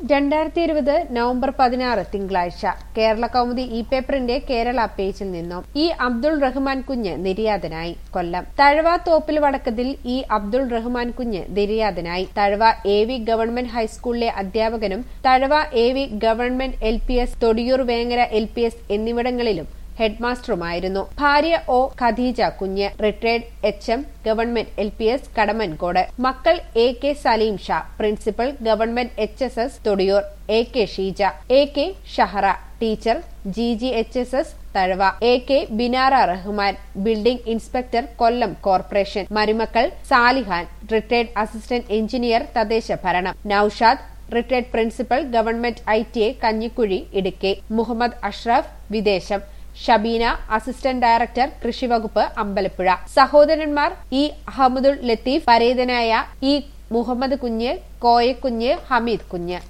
രണ്ടായിരത്തി ഇരുപത് നവംബർ പതിനാറ് തിങ്കളാഴ്ച കേരള കൗമുദി ഇ പേപ്പറിന്റെ കേരള പേജിൽ നിന്നും ഇ അബ്ദുൾ റഹ്മാൻ കുഞ്ഞ് നിര്യാതനായി കൊല്ലം തഴവ തോപ്പിൽ വടക്കത്തിൽ ഇ അബ്ദുൾ റഹ്മാൻ കുഞ്ഞ് നിര്യാതനായി തഴവ എ വി ഗവൺമെന്റ് ഹൈസ്കൂളിലെ അധ്യാപകനും Thazhava A V government L P S Thodiyoor Vengara L P S എന്നിവിടങ്ങളിലും ഹെഡ്മാസ്റ്ററുമായിരുന്നു ഭാര്യ O Khadeeja Kunju retired H M government L P S Kadamankode മക്കൾ A K Saleem Shah principal government H S S Thodiyoor A K Sheeja A K Shahara teacher G G H S S Thazhava A K Binara Rahman building inspector Kollam corporation മരുമക്കൾ Salihan retired assistant engineer തദ്ദേശ ഭരണം Noushad retired principal government I T A Kanjikuzhi Idukki Muhammad Ashraf വിദേശം Shabeena assistant director കൃഷിവകുപ്പ് അമ്പലപ്പുഴ സഹോദരന്മാർ E അഹമ്മദുൽ Latheef പരേതനായ E Muhammad കുഞ്ഞ് കോയക്കുഞ്ഞ് ഹമീദ് കുഞ്ഞ്